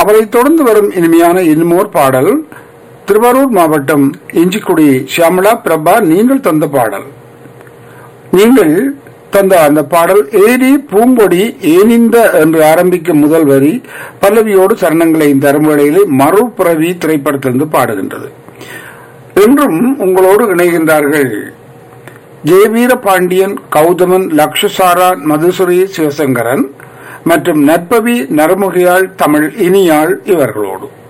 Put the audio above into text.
அவரைத் தொடர்ந்து வரும் இனிமையான இன்னுமோர் பாடல் திருவாரூர் மாவட்டம் இஞ்சிக்குடி ஷியாமலா பிரபா நீங்கள் தந்த பாடல் நீங்கள் தந்த அந்த பாடல் ஏரி பூம்பொடி ஏனிந்த என்று ஆரம்பிக்கும் முதல் வரி பல்லவியோடு சரணங்களை தரும் வேளையிலே மறுபிறவி திரைப்படத்திலிருந்து பாடுகின்றது என்றும் உங்களோடு இணைகின்றார்கள் ஜெயவீர பாண்டியன் கௌதமன் லக்ஷசாரா மதுசுரி சிவசங்கரன் மற்றும் நற்பவி நரமுகியாள் தமிழ் இனியாள் இவர்களோடு